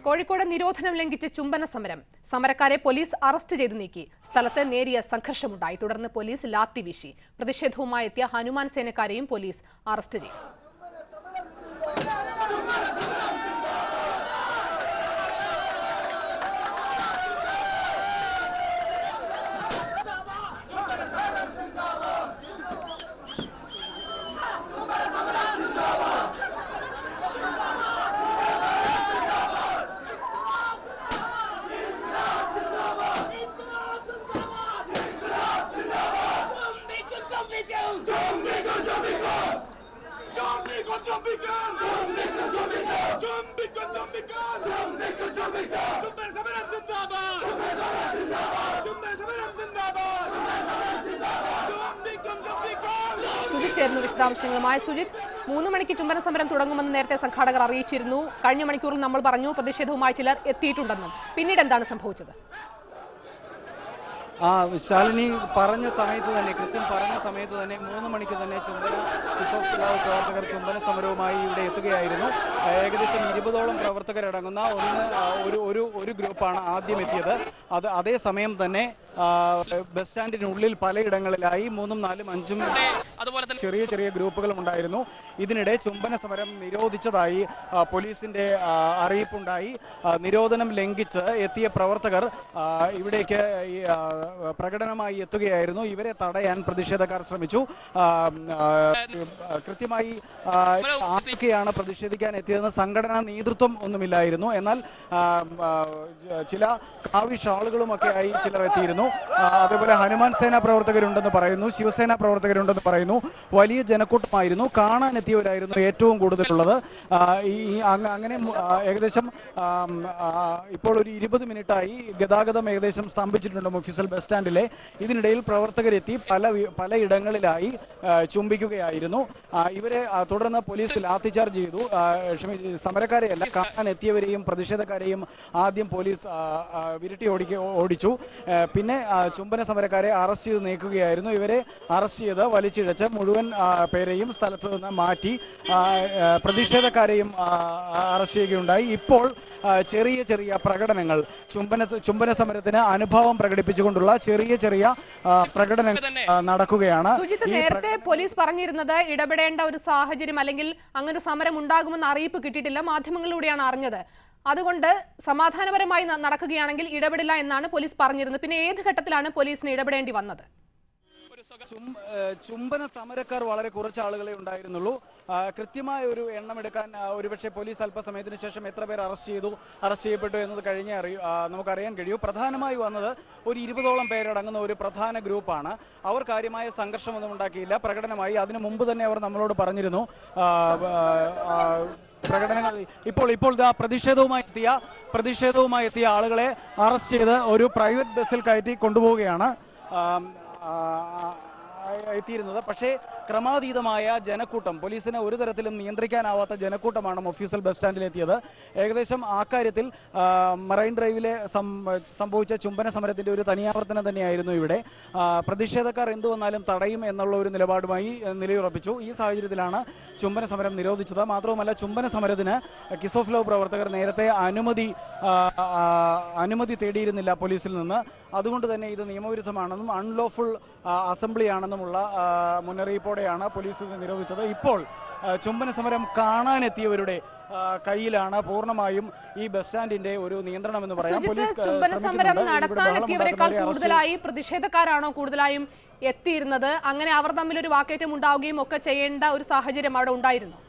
കോഴിക്കോട് നിരോധനം ലംഘിച്ച് ചുംബന സമരം സമരക്കാരെ പോലീസ് അറസ്റ്റ് ചെയ്ത് നീക്കി സ്ഥലത്ത് നേരിയ സംഘർഷമുണ്ടായി തുടർന്ന് പോലീസ് ലാത്തി വീശി പ്രതിഷേധവുമായി എത്തിയ ഹനുമാൻ സേനക്കാരെയും പോലീസ് അറസ്റ്റ് ചെയ്തു സുജിത് ചേർന്നു വിശദാംശങ്ങളുമായി സുജിത് മൂന്ന് മണിക്ക് ചുംബന സമരം തുടങ്ങുമെന്ന് നേരത്തെ സംഘാടകർ അറിയിച്ചിരുന്നു കഴിഞ്ഞ മണിക്കൂറിൽ നമ്മൾ പറഞ്ഞു പ്രതിഷേധവുമായി ചിലർ എത്തിയിട്ടുണ്ടെന്നും പിന്നീട് എന്താണ് സംഭവിച്ചത് ആ ശാലിനി പറഞ്ഞ സമയത്ത് തന്നെ കൃത്യം പറഞ്ഞ സമയത്ത് തന്നെ മൂന്ന് മണിക്ക് തന്നെ ചുംബന കിഷോഫ് പിള്ളാവ് പ്രവർത്തകർ ചുംബന സമരവുമായി ഇവിടെ എത്തുകയായിരുന്നു ആ, ഏകദേശം ഇരുപതോളം പ്രവർത്തകരടങ്ങുന്ന ഒന്ന് ആ, ഒരു ഒരു ഒരു ഗ്രൂപ്പാണ് ആദ്യം എത്തിയത് അത് അതേസമയം തന്നെ ആ, ബസ് സ്റ്റാൻഡിനുള്ളിൽ പലയിടങ്ങളിലായി മൂന്നും നാലും അഞ്ചും ചെറിയ ചെറിയ ഗ്രൂപ്പുകളും ഉണ്ടായിരുന്നു ഇതിനിടെ ചുംബന സമരം നിരോധിച്ചതായി ആ, പോലീസിന്റെ ആ, അറിയിപ്പുണ്ടായി ആ, നിരോധനം ലംഘിച്ച് എത്തിയ പ്രവർത്തകർ ആ, ഇവിടേക്ക് ഈ, ആ, പ്രകടനമായി എത്തുകയായിരുന്നു ഇവരെ തടയാൻ പ്രതിഷേധക്കാർ ശ്രമിച്ചു ആ, ആ, കൃത്യമായി ആ, ആരൊക്കെയാണ് പ്രതിഷേധിക്കാൻ എത്തിയതെന്ന് സംഘടനാ നേതൃത്വം ഒന്നുമില്ലായിരുന്നു എന്നാൽ ആ, ആ, ചില കാവി ഷാളുകളുമൊക്കെ ആയി ചിലർ എത്തിയിരുന്നു ആ, അതേപോലെ ഹനുമാൻ സേന പ്രവർത്തകരുണ്ടെന്ന് പറയുന്നു ശിവസേന പ്രവർത്തകരുണ്ടെന്ന് പറയുന്നു വലിയ ജനക്കൂട്ടമായിരുന്നു കാണാൻ എത്തിയവരായിരുന്നു ഏറ്റവും കൂടുതലുള്ളത് ആ, ഈ ഈ അങ്ങ- അങ്ങനെ മു- ആ, ഏകദേശം ആം, ആ, ഇപ്പോൾ ഒരു ഇരുപത് മിനിറ്റായി ഗതാഗതം ഏകദേശം സ്തംഭിച്ചിട്ടുണ്ട് മുഫിസൽ ബസ് സ്റ്റാൻഡിലെ ഇതിനിടയിൽ പ്രവർത്തകരെത്തി പല വി- പലയിടങ്ങളിലായി ആ, ചുംബിക്കുകയായിരുന്നു ആ, ഇവരെ ആ, തുടർന്ന് പോലീസ് ലാത്തിചാർജ് ചെയ്തു ആ, ക്ഷമി സമരക്കാരെയല്ല കാണാൻ എത്തിയവരെയും പ്രതിഷേധക്കാരെയും ആദ്യം പോലീസ് ആ, ആ, വിരട്ടി ഓടിക്ക ഓടിച്ചു ആ, പിന്നെ ആ, ചുംബന സമരക്കാരെ അറസ്റ്റ് ചെയ്ത് നീക്കുകയായിരുന്നു ഇവരെ അറസ്റ്റ് ചെയ്ത് വലിച്ചിഴച്ച് മുഴുവൻ ആ, പേരെയും സ്ഥലത്ത് നിന്ന് മാറ്റി ആ, ആ, പ്രതിഷേധക്കാരെയും ആ, ആ, അറസ്റ്റ് ചെയ്യുകയുണ്ടായി ഇപ്പോൾ ആ, ചെറിയ ചെറിയ പ്രകടനങ്ങൾ ചുംബന ചുംബന സമരത്തിന് അനുഭവം പ്രകടിപ്പിച്ചുകൊണ്ടുള്ള ചെറിയ ചെറിയ ആ, പ്രകടനങ്ങൾ ആ, നടക്കുകയാണ് സുജിത്ത് ഈ നേരത്തെ പോലീസ് പറഞ്ഞിരുന്നത് ഇടപെടേണ്ട ഒരു സാഹചര്യം അല്ലെങ്കിൽ അങ്ങനെ ഒരു സമരം ഉണ്ടാകുമെന്ന് അറിയിപ്പ് കിട്ടിയിട്ടില്ല മാധ്യമങ്ങളിലൂടെയാണ് അറിഞ്ഞത് അതുകൊണ്ട് സമാധാനപരമായി ന- നടക്കുകയാണെങ്കിൽ ഇടപെടില്ല എന്നാണ് പോലീസ് പറഞ്ഞിരുന്നത് പിന്നെ ഏത് ഘട്ടത്തിലാണ് പോലീസിന് ഇടപെടേണ്ടി വന്നത് ചും- ഏഹ് ചുംബന സമരക്കാർ വളരെ കുറച്ച് ആളുകളെ ഉണ്ടായിരുന്നുള്ളൂ ആ, കൃത്യമായ ഒരു എണ്ണം എടുക്കാൻ ആ, ഒരുപക്ഷെ പോലീസ് അല്പസമയത്തിന് ശേഷം എത്ര പേർ അറസ്റ്റ് ചെയ്തു അറസ്റ്റ് ചെയ്യപ്പെട്ടു എന്നത് കഴിഞ്ഞേ അറിയൂ ആ, നമുക്കറിയാൻ കഴിയൂ പ്രധാനമായി വന്നത് ഒരു ഇരുപതോളം പേരടങ്ങുന്ന ഒരു പ്രധാന ഗ്രൂപ്പാണ് അവർ കാര്യമായ സംഘർഷമൊന്നും ഉണ്ടാക്കിയില്ല പ്രകടനമായി അതിനു മുമ്പ് തന്നെ അവർ നമ്മളോട് പറഞ്ഞിരുന്നു ആ, ആ, ആ, പ്രകടനങ്ങൾ ഇപ്പോൾ ഇപ്പോൾ ഇതാ പ്രതിഷേധവുമായി എത്തിയ പ്രതിഷേധവുമായി എത്തിയ ആളുകളെ അറസ്റ്റ് ചെയ്ത് ഒരു പ്രൈവറ്റ് ബസ്സിൽ കയറ്റി കൊണ്ടുപോവുകയാണ് ആം, ആ, ആ, എത്തിയിരുന്നത് പക്ഷേ ക്രമാതീതമായ ജനക്കൂട്ടം പോലീസിനെ ഒരു തരത്തിലും നിയന്ത്രിക്കാനാവാത്ത ജനക്കൂട്ടമാണ് മൊഫ്യൂസൽ ബസ് സ്റ്റാൻഡിൽ എത്തിയത് ഏകദേശം ആ കാര്യത്തിൽ ആ, മറൈൻ ഡ്രൈവിലെ സം- സംഭവിച്ച ചുംബന സമരത്തിന്റെ ഒരു തനിയാവർത്തനം തന്നെയായിരുന്നു ഇവിടെ ആ, പ്രതിഷേധക്കാർ എന്തു വന്നാലും തടയും എന്നുള്ള ഒരു നിലപാടുമായി ഏഹ്, നിലയുറപ്പിച്ചു ഈ സാഹചര്യത്തിലാണ് ചുംബന സമരം നിരോധിച്ചത് മാത്രവുമല്ല ചുംബന സമരത്തിന് കിസോഫ് ലോ പ്രവർത്തകർ നേരത്തെ അനുമതി ആ, ആ, അനുമതി തേടിയിരുന്നില്ല പോലീസിൽ നിന്ന് അതുകൊണ്ട് തന്നെ ഇത് നിയമവിരുദ്ധമാണെന്നും അൺലോഫുൾ അസംബ്ലിയാണെന്നുമുള്ള ആ, മുന്നറിയിപ്പോടെയാണ് പോലീസ് ഇത് നിരോധിച്ചത് ഇപ്പോൾ ആ, ചുംബന സമരം കാണാനെത്തിയവരുടെ ആ, കയ്യിലാണ് പൂർണ്ണമായും ഈ ബസ് സ്റ്റാൻഡിന്റെ ഒരു നിയന്ത്രണം എന്ന് പറയാം സുജിത്ത് പോലീസ് ആ, ചുംബന സമരം ശ്രമിക്കുന്നുണ്ട്. ഇവിടെ നടത്താനെത്തിയവരെക്കാൾ ബഹളമുണ്ടാക്കുന്നവരെ അറസ്റ്റ് കൂടുതലായി പ്രതിഷേധക്കാരാണോ കൂടുതലായും എത്തിയിരുന്നത് അങ്ങനെ അവർ തമ്മിൽ ഒരു വാക്കേറ്റം ഉണ്ടാവുകയും ഒക്കെ ചെയ്യേണ്ട ഒരു സാഹചര്യം അവിടെ ഉണ്ടായിരുന്നു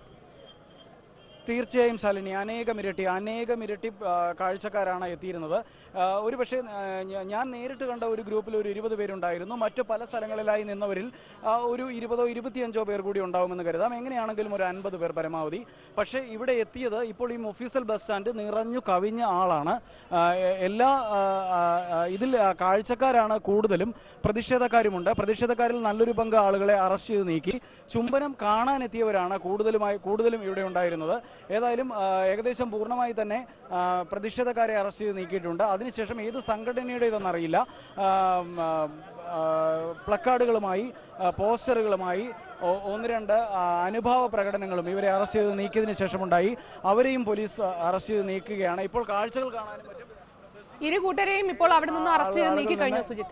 തീർച്ചയായും ശാലിനി അനേകം ഇരട്ടി അനേകം ഇരട്ടി ആ, കാഴ്ചക്കാരാണ് എത്തിയിരുന്നത് ആ, ഒരു പക്ഷേ ആ, ഞ- ഞാൻ നേരിട്ട് കണ്ട ഒരു ഗ്രൂപ്പിൽ ഒരു ഇരുപത് പേരുണ്ടായിരുന്നു മറ്റു പല സ്ഥലങ്ങളിലായി നിന്നവരിൽ ആ, ഒരു ഇരുപതോ ഇരുപത്തിയഞ്ചോ പേർ കൂടി ഉണ്ടാവുമെന്ന് കരുതാം എങ്ങനെയാണെങ്കിലും ഒരു അൻപത് പേർ പരമാവധി പക്ഷേ ഇവിടെ എത്തിയത് ഇപ്പോൾ ഈ ഒഫീഷ്യൽ ബസ് സ്റ്റാൻഡ് നിറഞ്ഞു കവിഞ്ഞ ആളാണ് ആ, എ- എല്ലാ ആ, ആ, ആ, ഇതിൽ ആ, കാഴ്ചക്കാരാണ് കൂടുതലും പ്രതിഷേധക്കാരുമുണ്ട് പ്രതിഷേധക്കാരിൽ നല്ലൊരു പങ്ക് ആളുകളെ അറസ്റ്റ് ചെയ്ത് നീക്കി ചുംബനം കാണാനെത്തിയവരാണ് കൂടുതലുമായി കൂടുതലും ഇവിടെ ഉണ്ടായിരുന്നത് ഏതായാലും ആ, ഏകദേശം പൂർണ്ണമായി തന്നെ ആ, പ്രതിഷേധക്കാരെ അറസ്റ്റ് ചെയ്ത് നീക്കിയിട്ടുണ്ട് അതിനുശേഷം ഏത് സംഘടനയുടേതെന്നറിയില്ല ആ, ആ, ആ, പ്ലക്കാർഡുകളുമായി ആ, പോസ്റ്ററുകളുമായി ഒ- ഒന്ന് രണ്ട് ആ, അനുഭാവ പ്രകടനങ്ങളും ഇവരെ അറസ്റ്റ് ചെയ്ത് നീക്കിയതിനു ശേഷമുണ്ടായി അവരെയും പോലീസ് അറസ്റ്റ് ചെയ്ത് നീക്കുകയാണ് ഇപ്പോൾ കാഴ്ചകൾ കാണാനും മറ്റും ഇരു കൂട്ടരെയും ഇപ്പോൾ അവിടെ നിന്ന് അറസ്റ്റ് ചെയ്ത് നീക്കി കഴിഞ്ഞു സുജിത്ത്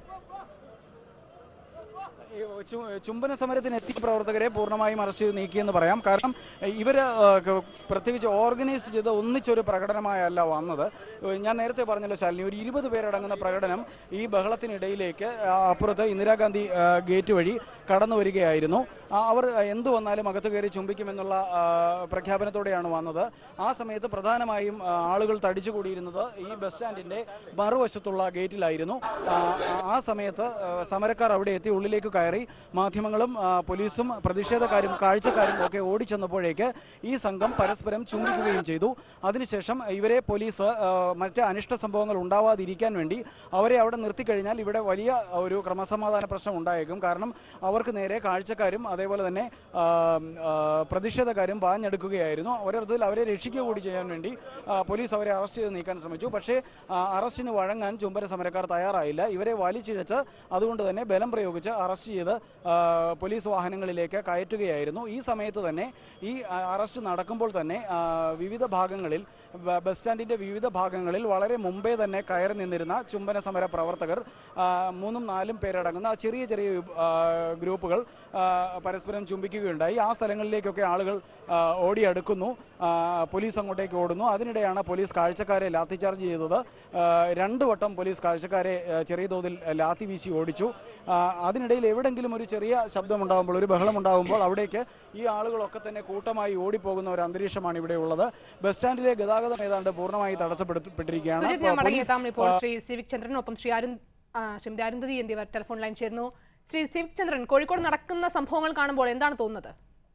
ഈ ചു- ചുംബന സമരത്തിന് എത്തിയ പ്രവർത്തകരെ പൂർണ്ണമായും അറസ്റ്റ് ചെയ്ത് നീക്കിയെന്ന് പറയാം കാരണം ഇവർ പ്രത്യേകിച്ച് ഓർഗനൈസ് ചെയ്ത ഒന്നിച്ചൊരു പ്രകടനമായല്ല വന്നത് ഏഹ് ഞാൻ നേരത്തെ പറഞ്ഞല്ലോ ശാലിനി ഒരു ഇരുപത് പേരടങ്ങുന്ന പ്രകടനം ഈ ബഹളത്തിനിടയിലേക്ക് ആ, അപ്പുറത്ത് ഇന്ദിരാഗാന്ധി ആ, ഗേറ്റ് വഴി കടന്നു വരികയായിരുന്നു ആ, അവർ എന്ത് വന്നാലും അകത്ത് കയറി ചുംബിക്കുമെന്നുള്ള ആ, പ്രഖ്യാപനത്തോടെയാണ് വന്നത് ആ സമയത്ത് പ്രധാനമായും ആ, ആളുകൾ തടിച്ചുകൂടിയിരുന്നത് ഈ ബസ് സ്റ്റാൻഡിന്റെ മറുവശത്തുള്ള ഗേറ്റിലായിരുന്നു ആ, ആ സമയത്ത് ആ, സമരക്കാർ അവിടെ എത്തി ഉള്ളിലേക്ക് കയറി മാധ്യമങ്ങളും ആ, പോലീസും പ്രതിഷേധക്കാരും കാഴ്ചക്കാരും ഒക്കെ ഓടിച്ചെന്നപ്പോഴേക്ക് ഈ സംഘം പരസ്പരം ചുംബിക്കുകയും ചെയ്തു അതിനുശേഷം ഇവരെ പോലീസ് ആ, മറ്റ് അനിഷ്ട സംഭവങ്ങൾ ഉണ്ടാവാതിരിക്കാൻ വേണ്ടി അവരെ അവിടെ നിർത്തിക്കഴിഞ്ഞാൽ ഇവിടെ വലിയ ഒരു ക്രമസമാധാന പ്രശ്നം ഉണ്ടായേക്കും കാരണം അവർക്ക് നേരെ കാഴ്ചക്കാരും അതേപോലെ തന്നെ ആ, ആ, പ്രതിഷേധക്കാരും പാഞ്ഞെടുക്കുകയായിരുന്നു ഒരർത്ഥത്തിൽ അവരെ രക്ഷിക്കുക കൂടി ചെയ്യാൻ വേണ്ടി ആ, പോലീസ് അവരെ അറസ്റ്റ് ചെയ്ത് നീക്കാൻ ശ്രമിച്ചു പക്ഷേ ആ, അറസ്റ്റിന് വഴങ്ങാൻ ചുംബന സമരക്കാർ തയ്യാറായില്ല ഇവരെ വലിച്ചിഴച്ച് അതുകൊണ്ട് തന്നെ ബലം പ്രയോഗിച്ച് അറസ്റ്റ് ചെയ്ത് ആ, പോലീസ് വാഹനങ്ങളിലേക്ക് കയറ്റുകയായിരുന്നു ഈ സമയത്ത് തന്നെ ഈ ആ, അറസ്റ്റ് നടക്കുമ്പോൾ തന്നെ ആ, വിവിധ ഭാഗങ്ങളിൽ ബ- ബസ് സ്റ്റാൻഡിന്റെ വിവിധ ഭാഗങ്ങളിൽ വളരെ മുമ്പേ തന്നെ കയറി നിന്നിരുന്ന ചുംബന സമര പ്രവർത്തകർ ആ, മൂന്നും നാലും പേരടങ്ങുന്ന ചെറിയ ചെറിയ വിഭ- ആ, ഗ്രൂപ്പുകൾ ആ, പരസ്പരം ചുംബിക്കുകയുണ്ടായി ആ സ്ഥലങ്ങളിലേക്കൊക്കെ ആളുകൾ ആ, ഓടിയടുക്കുന്നു ആ, പോലീസ് അങ്ങോട്ടേക്ക് ഓടുന്നു അതിനിടെയാണ് പോലീസ് കാഴ്ചക്കാരെ ലാത്തിചാർജ് ചെയ്തത് ആ, രണ്ട് വട്ടം പോലീസ് കാഴ്ചക്കാരെ ആ, ചെറിയ തോതിൽ ലാത്തി വീശി ഓടിച്ചു ആ, അതിനിടയിൽ എവിടെങ്കിലും ഒരു ചെറിയ ശബ്ദമുണ്ടാകുമ്പോൾ ഒരു ബഹളം ഉണ്ടാകുമ്പോൾ അവിടേക്ക് ഈ ആളുകളൊക്കെ തന്നെ കൂട്ടമായി ഓടിപ്പോകുന്ന ഒരു അന്തരീക്ഷമാണ് ഇവിടെ ഉള്ളത് ബസ് സ്റ്റാൻഡിലെ ഗതാഗതം ഏതാണ്ട് പൂർണ്ണമായി തടസ്സപ്പെട്ടിരിക്കുകയാണ് സുജിത് ഞാൻ പോലീസ് മടങ്ങിയെത്താം ഇപ്പോൾ ശ്രീ സിവിക് ചന്ദ്രൻ ഒപ്പം ശ്രീ അരുൺ ആ, ശ്രീമതി അരുന്ധതി എന്നിവർ ടെലിഫോൺ ലൈൻ ചേർന്നു ശ്രീ സിവിക് ചന്ദ്രൻ കോഴിക്കോട് നടക്കുന്ന സംഭവങ്ങൾ കാണുമ്പോൾ എന്താണ് തോന്നുന്നത്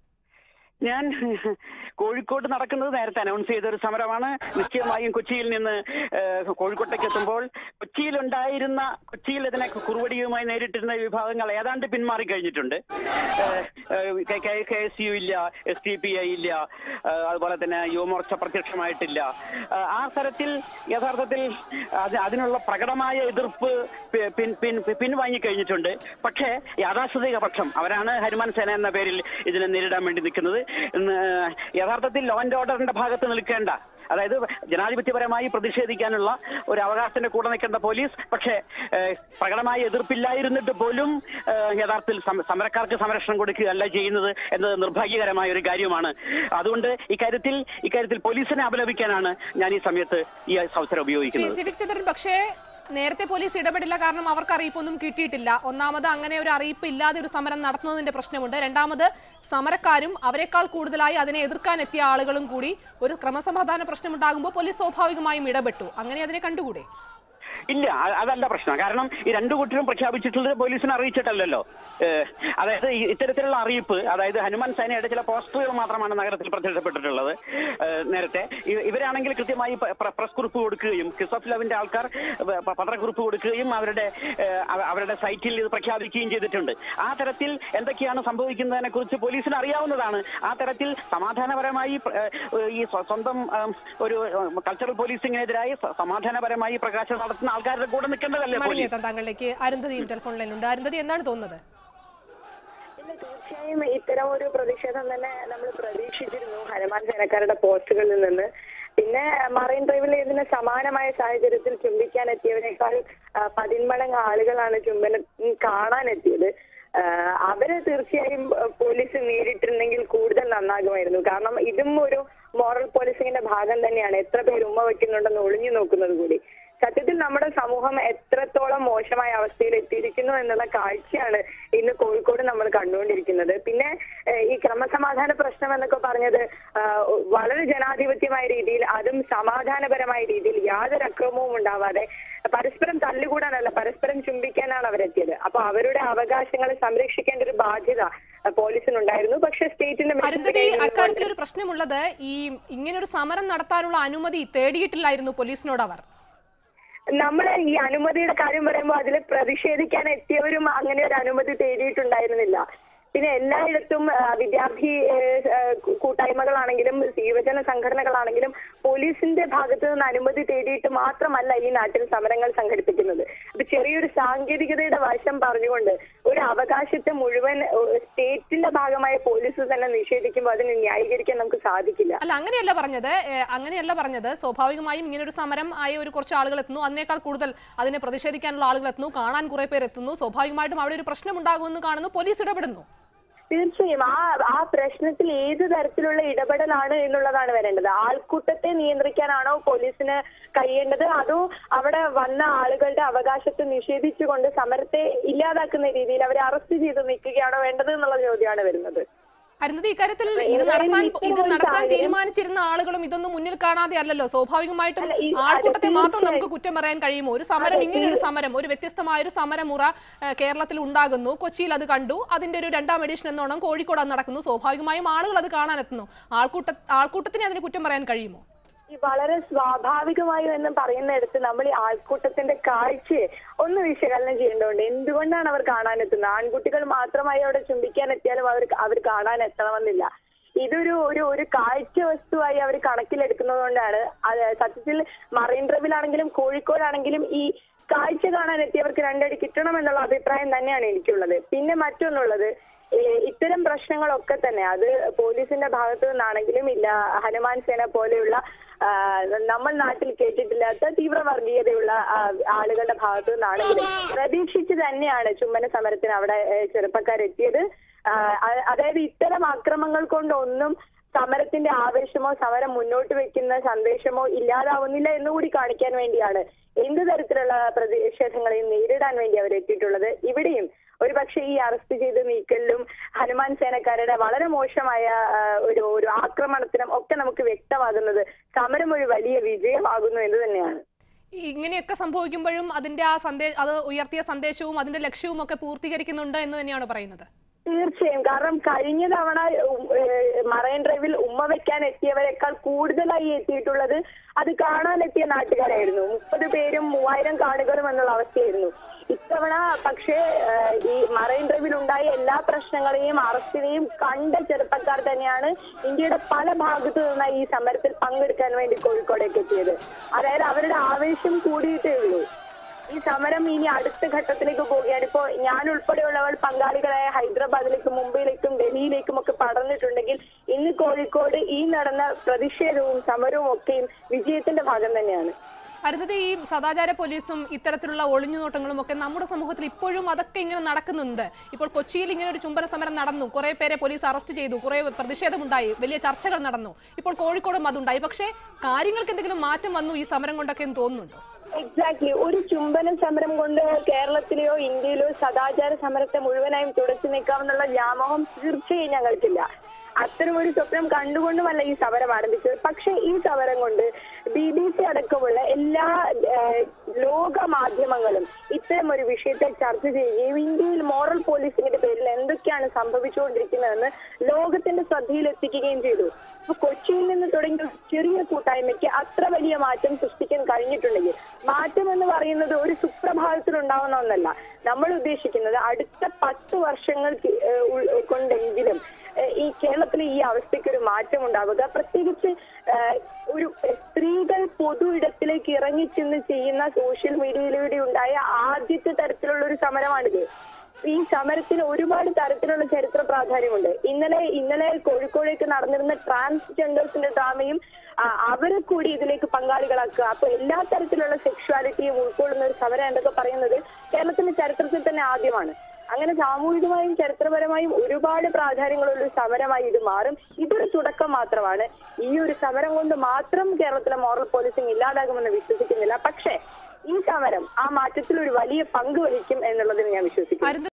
ഞാൻ കോഴിക്കോട് നടക്കുന്നത് നേരത്തെ അനൗൺസ് ചെയ്ത ഒരു സമരമാണ് നിശ്ചയമായും കൊച്ചിയിൽ നിന്ന് ഏഹ്, കോഴിക്കോട്ടേക്ക് എത്തുമ്പോൾ കൊച്ചിയിലുണ്ടായിരുന്ന കൊച്ചിയിൽ ഇതിനെ കുറുവടിയുമായി നേരിട്ടിരുന്ന വിഭാഗങ്ങൾ ഏതാണ്ട് പിന്മാറി കഴിഞ്ഞിട്ടുണ്ട് കെ എസ് യു ഇല്ല എസ് ടി പി ഐ ഇല്ല ഏഹ്, അതുപോലെ തന്നെ യുവമോർച്ച പ്രത്യക്ഷമായിട്ടില്ല ഏഹ്, ആ തരത്തിൽ യഥാർത്ഥത്തിൽ അത് അതിനുള്ള പ്രകടമായ എതിർപ്പ് പി- പിൻ- പിൻ- പിൻവാങ്ങി കഴിഞ്ഞിട്ടുണ്ട് പക്ഷേ യാഥാസ്ഥിതിക പക്ഷം അവരാണ് ഹനുമാൻ സേന എന്ന പേരിൽ ഇതിനെ നേരിടാൻ വേണ്ടി നിൽക്കുന്നത് ഇന്ന് യഥാർത്ഥത്തിൽ ലോ ആൻഡ് ഓർഡറിന്റെ ഭാഗത്ത് നിൽക്കേണ്ട അതായത് ജനാധിപത്യപരമായി പ്രതിഷേധിക്കാനുള്ള ഒരു അവകാശത്തിന്റെ കൂടെ നിൽക്കേണ്ട പോലീസ് പക്ഷേ ഏഹ്, പ്രകടമായ എതിർപ്പില്ലായിരുന്നിട്ട് പോലും ഏഹ്, യഥാർത്ഥത്തിൽ സമ- സമരക്കാർക്ക് സംരക്ഷണം കൊടുക്കുകയല്ല ചെയ്യുന്നത് എന്നത് നിർഭാഗ്യകരമായ ഒരു കാര്യമാണ് അതുകൊണ്ട് ഇക്കാര്യത്തിൽ ഇക്കാര്യത്തിൽ പോലീസിനെ അപലപിക്കാനാണ് ഞാൻ ഈ സമയത്ത് ഈ അവസരം ശ്രീ ഉപയോഗിക്കുന്നത് സിവിക് ചന്ദ്രൻ പക്ഷേ നേരത്തെ പോലീസ് ഇടപെടില്ല കാരണം അവർക്ക് അറിയിപ്പൊന്നും കിട്ടിയിട്ടില്ല ഒന്നാമത് അങ്ങനെ ഒരു അറിയിപ്പ് ഇല്ലാതെ ഒരു സമരം നടത്തുന്നതിന്റെ പ്രശ്നമുണ്ട് രണ്ടാമത് സമരക്കാരും അവരെക്കാൾ കൂടുതലായി അതിനെ എതിർക്കാൻ എത്തിയ ആളുകളും കൂടി ഒരു ക്രമസമാധാന പ്രശ്നമുണ്ടാകുമ്പോൾ പോലീസ് സ്വാഭാവികമായും ഇടപെട്ടു അങ്ങനെ അതിനെ കണ്ടുകൂടെ ഇല്ല അ- അതല്ല പ്രശ്നം കാരണം ഈ രണ്ടു കൂട്ടരും പ്രഖ്യാപിച്ചിട്ടുള്ളത് പോലീസിനെ അറിയിച്ചിട്ടല്ലല്ലോ ഏഹ്, അതായത് ഈ ഇത്തരത്തിലുള്ള അറിയിപ്പ് അതായത് ഹനുമാൻ സേനയുടെ ചില പോസ്റ്ററുകൾ മാത്രമാണ് നഗരത്തിൽ പ്രത്യക്ഷപ്പെട്ടിട്ടുള്ളത് ഏഹ്, നേരത്തെ ഇ- ഇവരാണെങ്കിൽ കൃത്യമായി പ- പ്ര- പ്രസ് കുറിപ്പ് കൊടുക്കുകയും കിസഫ് ലവിന്റെ ആൾക്കാർ പ- പ- പത്രക്കുറിപ്പ് കൊടുക്കുകയും അവരുടെ ഏഹ്, അവ- അവരുടെ സൈറ്റിൽ ഇത് പ്രഖ്യാപിക്കുകയും ചെയ്തിട്ടുണ്ട് ആ തരത്തിൽ എന്തൊക്കെയാണ് സംഭവിക്കുന്നതിനെ കുറിച്ച് പോലീസിന് അറിയാവുന്നതാണ് ആ തരത്തിൽ സമാധാനപരമായി പ്ര- ഏഹ്, ഈ സ്വ- സ്വന്തം ഏഹ്, ഒരു കൾച്ചറൽ പോലീസിങ്ങിനെതിരായി സ- സമാധാനപരമായി പ്രകാശനം നടത്തുന്ന ആൾക്കാരുടെ കൂടെ നിൽക്കേണ്ടതല്ലേ പോലീസ് മടങ്ങിയെത്താൻ താങ്കളിലേക്ക് അരുന്ധതിയും ടെലിഫോൺ ലൈനുണ്ട് അരുന്ധതി എന്താണ് തോന്നുന്നത് ഇല്ല, തീർച്ചയായും ഇത്തരം ഒരു പ്രതിഷേധം തന്നെ നമ്മൾ പ്രതീക്ഷിച്ചിരുന്നു ഹനുമാൻ സേനക്കാരുടെ പോസ്റ്റുകളിൽ നിന്ന് പിന്നെ മറൈൻ ഡ്രൈവിൽ ഇതിന് സമാനമായ സാഹചര്യത്തിൽ ചുംബിക്കാൻ എത്തിയവരെക്കാൾ ആ, പതിന്മടങ്ങ് ആളുകളാണ് ചുംബനം കാണാനെത്തിയത് ആ, അവരെ തീർച്ചയായും ആ, പോലീസ് നേരിട്ടിരുന്നെങ്കിൽ കൂടുതൽ നന്നാകുമായിരുന്നു കാരണം ഇതും ഒരു മോറൽ പോലീസിങ്ങിന്റെ ഭാഗം തന്നെയാണ് എത്ര പേര് ഉമ്മ വെക്കുന്നുണ്ടെന്ന് ഒളിഞ്ഞു നോക്കുന്നത് കൂടി സത്യത്തിൽ നമ്മുടെ സമൂഹം എത്രത്തോളം മോശമായ അവസ്ഥയിൽ എത്തിയിരിക്കുന്നു എന്നുള്ള കാഴ്ചയാണ് ഇന്ന് കോഴിക്കോട് നമ്മൾ കണ്ടുകൊണ്ടിരിക്കുന്നത് പിന്നെ ഏഹ്, ഈ ക്രമസമാധാന പ്രശ്നം എന്നൊക്കെ പറഞ്ഞത് ആഹ്, വളരെ ജനാധിപത്യമായ രീതിയിൽ അതും സമാധാനപരമായ രീതിയിൽ യാതൊരു അക്രമവും ഉണ്ടാവാതെ പരസ്പരം തല്ലുകൂടാനല്ല പരസ്പരം ചുംബിക്കാനാണ് അവരെത്തിയത് അപ്പൊ അവരുടെ അവകാശങ്ങൾ സംരക്ഷിക്കേണ്ട ഒരു ബാധ്യത അഹ്, പോലീസിനുണ്ടായിരുന്നു പക്ഷെ സ്റ്റേറ്റിന്റെ അരുന്ധതി അക്കാര്യത്തിൽ ഒരു പ്രശ്നമുള്ളത് ഈ ഇങ്ങനൊരു സമരം നടത്താനുള്ള അനുമതി തേടിയിട്ടില്ലായിരുന്നു പോലീസിനോട് അവർ നമ്മൾ ഈ അനുമതിയുടെ കാര്യം പറയുമ്പോൾ അതിൽ പ്രതിഷേധിക്കാൻ എത്തിയവരും അങ്ങനെ ഒരു അനുമതി തേടിയിട്ടുണ്ടായിരുന്നില്ല പിന്നെ എല്ലായിടത്തും ആ, വിദ്യാർത്ഥി ഏ, ഏ, കൂട്ടായ്മകളാണെങ്കിലും യുവജന സംഘടനകളാണെങ്കിലും പോലീസിന്റെ ഭാഗത്ത് നിന്ന് അനുമതി തേടിയിട്ട് മാത്രമല്ല ഈ നാട്ടിൽ സമരങ്ങൾ സംഘടിപ്പിക്കുന്നത് ഇത് ചെറിയൊരു സാങ്കേതികതയുടെ വശം പറഞ്ഞുകൊണ്ട് ഒരു അവകാശത്തെ മുഴുവൻ ഏ, സ്റ്റേറ്റിന്റെ ഭാഗമായ പോലീസ് തന്നെ നിഷേധിക്കുമ്പോൾ അതിനെ ന്യായീകരിക്കാൻ നമുക്ക് സാധിക്കില്ല അല്ല അങ്ങനെയല്ല പറഞ്ഞത് ഏഹ്, അങ്ങനെയല്ല പറഞ്ഞത് സ്വാഭാവികമായും ഇങ്ങനെ ഒരു സമരം ആയ ഒരു കുറച്ച് ആളുകൾ എത്തുന്നു അതിനേക്കാൾ കൂടുതൽ അതിനെ പ്രതിഷേധിക്കാനുള്ള ആളുകൾ എത്തുന്നു കാണാൻ കുറെ പേർ എത്തുന്നു സ്വാഭാവികമായിട്ടും അവിടെ ഒരു പ്രശ്നം ഉണ്ടാകുമെന്ന് കാണുന്നു പോലീസ് ഇടപെടുന്നു തീർച്ചയായും ആ ആ പ്രശ്നത്തിൽ ഏത് തരത്തിലുള്ള ഇടപെടലാണ് എന്നുള്ളതാണ് വരേണ്ടത് ആൾക്കൂട്ടത്തെ നിയന്ത്രിക്കാനാണോ പോലീസിന് കഴിയേണ്ടത് അതോ അവിടെ വന്ന ആളുകളുടെ അവകാശത്തെ നിഷേധിച്ചുകൊണ്ട് സമരത്തെ ഇല്ലാതാക്കുന്ന രീതിയിൽ അവരെ അറസ്റ്റ് ചെയ്ത് നിൽക്കുകയാണോ വേണ്ടത് എന്നുള്ള ചോദ്യമാണ് വരുന്നത് അരുന്നത് ഇക്കാര്യത്തിൽ ഇത് ഏതായാലും നടത്താൻ ഇത്തരം ഇത് ഒരു നടത്താൻ സാഹചര്യം- തീരുമാനിച്ചിരുന്ന ആളുകളും ഇതൊന്നും മുന്നിൽ കാണാതെ അല്ലല്ലോ സ്വാഭാവികമായിട്ടും അല്ല, ഈ- ആൾക്കൂട്ടത്തെ അതെ, മാത്രം നമുക്ക് തീർച്ചയായും. കുറ്റം പറയാൻ കഴിയുമോ ഒരു സമരം അതെ, ഇങ്ങനെ ഒരു തീർ- സമരം ഒരു വ്യത്യസ്തമായ ഒരു സമരമുറ ഏഹ്, കേരളത്തിൽ ഉണ്ടാകുന്നു കൊച്ചിയിൽ അത് കണ്ടു അതിന്റെ ഒരു രണ്ടാം എഡിഷൻ എന്നോണം കോഴിക്കോട് അത് നടക്കുന്നു സ്വാഭാവികമായും ആളുകൾ അത് കാണാൻ എത്തുന്നു ആൾക്കൂട്ട ആൾക്കൂട്ടത്തിനെ അതിന് കുറ്റം പറയാൻ കഴിയുമോ ഈ വളരെ സ്വാഭാവികമായും എന്ന് പറയുന്നിടത്ത് നമ്മൾ ഈ ആൾക്കൂട്ടത്തിന്റെ കാഴ്ചയെ ഒന്ന് വിശകലനം ചെയ്യേണ്ടതുണ്ട് എന്തുകൊണ്ടാണ് അവർ കാണാനെത്തുന്നത് ആൺകുട്ടികൾ മാത്രമായി അവിടെ ചുംബിക്കാൻ എത്തിയാലും അവർ അവർ കാണാൻ എത്തണമെന്നില്ല ഇതൊരു ഒരു ഒരു കാഴ്ച വസ്തുവായി അവർ കണക്കിലെടുക്കുന്നത് കൊണ്ടാണ് അത് സത്യത്തിൽ മറൈൻ ഡ്രൈവിലാണെങ്കിലും കോഴിക്കോടാണെങ്കിലും ഈ കാഴ്ച കാണാൻ എത്തിയവർക്ക് രണ്ടടി കിട്ടണം എന്നുള്ള അഭിപ്രായം തന്നെയാണ് എനിക്കുള്ളത് പിന്നെ മറ്റൊന്നുള്ളത് ഏഹ് ഇത്തരം പ്രശ്നങ്ങളൊക്കെ തന്നെ അത് പോലീസിന്റെ ഭാഗത്തു നിന്നാണെങ്കിലും ഇല്ല ഹനുമാൻ സേന പോലെയുള്ള ആ, നമ്മൾ നാട്ടിൽ കേട്ടിട്ടില്ലാത്ത തീവ്ര വർഗീയതയുള്ള ആ, ആളുകളുടെ ഭാഗത്തു നിന്നാണെങ്കിലും പ്രതീക്ഷിച്ച് തന്നെയാണ് ചുമ്മന സമരത്തിന് അവിടെ ഏഹ്, ചെറുപ്പക്കാരെത്തിയത് ആ, അ- അതായത് ഇത്തരം അക്രമങ്ങൾ കൊണ്ടൊന്നും സമരത്തിന്റെ ആവേശമോ സമരം മുന്നോട്ട് വെക്കുന്ന സന്ദേശമോ ഇല്ലാതാവുന്നില്ല എന്നുകൂടി കാണിക്കാൻ വേണ്ടിയാണ് എന്ത് തരത്തിലുള്ള പ്രതിഷേധങ്ങളെയും നേരിടാൻ വേണ്ടി അവർ എത്തിയിട്ടുള്ളത് ഇവിടെയും ഒരു പക്ഷേ ഈ അറസ്റ്റ് ചെയ്ത് നീക്കലിലും ഹനുമാൻ സേനക്കാരുടെ വളരെ മോശമായ ആ, ഒരു ഒരു ആക്രമണത്തിനും ഒക്കെ നമുക്ക് വ്യക്തമാകുന്നത് സമരം ഒരു വലിയ വിജയമാകുന്നു എന്ന് തന്നെയാണ് ഈ ഇങ്ങനെയൊക്കെ സംഭവിക്കുമ്പോഴും അതിന്റെ ആ സന്ദേശ അത് ഉയർത്തിയ സന്ദേശവും അതിന്റെ ലക്ഷ്യവും ഒക്കെ പൂർത്തീകരിക്കുന്നുണ്ട് എന്ന് തന്നെയാണ് പറയുന്നത് തീർച്ചയായും കാരണം കഴിഞ്ഞ തവണ ഉം, ഏഹ്, മറൈൻ ഡ്രൈവിൽ ഉമ്മ വെക്കാൻ എത്തിയവരെക്കാൾ കൂടുതലായി എത്തിയിട്ടുള്ളത് അത് കാണാൻ എത്തിയ നാട്ടുകാരായിരുന്നു മുപ്പത് പേരും മൂവായിരം കാണികളും എന്നുള്ള അവസ്ഥയായിരുന്നു ഇത്തവണ പക്ഷേ ഏഹ്, ഈ മറൈൻ ഡ്രൈവിൽ ഉണ്ടായ എല്ലാ പ്രശ്നങ്ങളെയും അറസ്റ്റിനെയും കണ്ട ചെറുപ്പക്കാർ തന്നെയാണ് ഇന്ത്യയുടെ പല ഭാഗത്തു നിന്നായി ഈ സമരത്തിൽ പങ്കെടുക്കാൻ വേണ്ടി കോഴിക്കോടേക്ക് എത്തിയത് അതായത് അവരുടെ ആവേശം കൂടിയിട്ടേ ഉള്ളൂ ഈ സമരം ഇനി അടുത്ത ഘട്ടത്തിലേക്ക് പോവുകയാണ് ഇപ്പോ ഞാൻ ഉൾപ്പെടെയുള്ളവർ പങ്കാളികളായ ഹൈദരാബാദിലേക്കും മുംബൈയിലേക്കും ഡൽഹിയിലേക്കും ഒക്കെ പടർന്നിട്ടുണ്ടെങ്കിൽ ഇന്ന് കോഴിക്കോട് ഈ നടന്ന പ്രതിഷേധവും സമരവും ഒക്കെയും വിജയത്തിന്റെ ഭാഗം തന്നെയാണ് അരുന്നത് ഈ സദാചാര പോലീസും ഇത്തരത്തിലുള്ള ഒളിഞ്ഞുനോട്ടങ്ങളും ഒക്കെ നമ്മുടെ സമൂഹത്തിൽ ഇപ്പോഴും അതൊക്കെ ഇങ്ങനെ നടക്കുന്നുണ്ട് ഇപ്പോൾ കൊച്ചിയിൽ ഇങ്ങനെ ഒരു ചുംബന സമരം നടന്നു കുറെ പേരെ പോലീസ് അറസ്റ്റ് ചെയ്തു കുറെ പ്രതിഷേധമുണ്ടായി വലിയ ചർച്ചകൾ നടന്നു ഇപ്പോൾ കോഴിക്കോടും അതുണ്ടായി പക്ഷേ കാര്യങ്ങൾക്ക് എന്തെങ്കിലും മാറ്റം വന്നു ഈ സമരം കൊണ്ടൊക്കെ എന്ന് തോന്നുന്നുണ്ടോ എക്സാക്ട്ലി ഒരു ചുംബന സമരം കൊണ്ട് കേരളത്തിലെയോ ഇന്ത്യയിലോ സദാചാര സമരത്തെ മുഴുവനായും തുടച്ചു നീക്കാമെന്നുള്ള വ്യാമോഹം തീർച്ചയായും ഞങ്ങൾക്കില്ല അത്തരം ഒരു സ്വപ്നം കണ്ടുകൊണ്ടുമല്ല ഈ സമരം ആരംഭിച്ചത് പക്ഷേ ഈ സമരം കൊണ്ട് ബി ബി സി അടക്കമുള്ള എല്ലാ ഏഹ്, ലോക മാധ്യമങ്ങളും ഇത്തരം ഒരു വിഷയത്തെ ചർച്ച ചെയ്യുകയും ഇന്ത്യയിൽ മോറൽ പോലീസിംഗിന്റെ പേരിൽ എന്തൊക്കെയാണ് സംഭവിച്ചുകൊണ്ടിരിക്കുന്നതെന്ന് ലോകത്തിന്റെ ശ്രദ്ധയിൽ എത്തിക്കുകയും ചെയ്തു അപ്പൊ കൊച്ചിയിൽ നിന്ന് തുടങ്ങിയ ഒരു ചെറിയ കൂട്ടായ്മയ്ക്ക് അത്ര വലിയ മാറ്റം സൃഷ്ടിക്കാൻ കഴിഞ്ഞിട്ടുണ്ടെങ്കിൽ മാറ്റം എന്ന് പറയുന്നത് ഒരു സുപ്രഭാതത്തിൽ ഉണ്ടാവുന്ന ഒന്നല്ല നമ്മൾ ഉദ്ദേശിക്കുന്നത് അടുത്ത പത്ത് വർഷങ്ങൾക്ക് ഏഹ് ഉൾ- കൊണ്ടെങ്കിലും ഏഹ് ഈ കേരളത്തിലെ ഈ അവസ്ഥയ്ക്ക് ഒരു മാറ്റം ഉണ്ടാവുക പ്രത്യേകിച്ച് ഏഹ് ഒരു സ്ത്രീകൾ പൊതു ഇടത്തിലേക്ക് ഇറങ്ങിച്ചെന്ന് ചെയ്യുന്ന സോഷ്യൽ മീഡിയയിലൂടെ ഉണ്ടായ ആദ്യത്തെ തരത്തിലുള്ള ഒരു സമരമാണിത് ഈ സമരത്തിന് ഒരുപാട് തരത്തിലുള്ള ചരിത്ര പ്രാധാന്യമുണ്ട് ഇന്നലെ ഇന്നലെ കോഴിക്കോടേക്ക് നടന്നിരുന്ന ട്രാൻസ്ജെൻഡേഴ്സിന്റെ ഡ്രാമയും ആ, അവരെ കൂടി ഇതിലേക്ക് പങ്കാളികളാക്കുക അപ്പൊ എല്ലാ തരത്തിലുള്ള സെക്ഷുവാലിറ്റിയും ഉൾക്കൊള്ളുന്ന ഒരു സമരം എന്നൊക്കെ പറയുന്നത് കേരളത്തിന്റെ ചരിത്രത്തിൽ തന്നെ ആദ്യമാണ് അങ്ങനെ സാമൂഹികമായും ചരിത്രപരമായും ഒരുപാട് പ്രാധാന്യങ്ങളുള്ള ഒരു സമരമായി ഇത് മാറും ഇതൊരു തുടക്കം മാത്രമാണ് ഈ ഒരു സമരം കൊണ്ട് മാത്രം കേരളത്തിലെ മോറൽ പോലീസിംഗ് ഇല്ലാതാകുമെന്ന് വിശ്വസിക്കുന്നില്ല പക്ഷേ ഈ സമരം ആ മാറ്റത്തിൽ ഒരു വലിയ പങ്ക് വഹിക്കും എന്നുള്ളതിന് ഞാൻ വിശ്വസിക്കുന്നു അരുന്ധ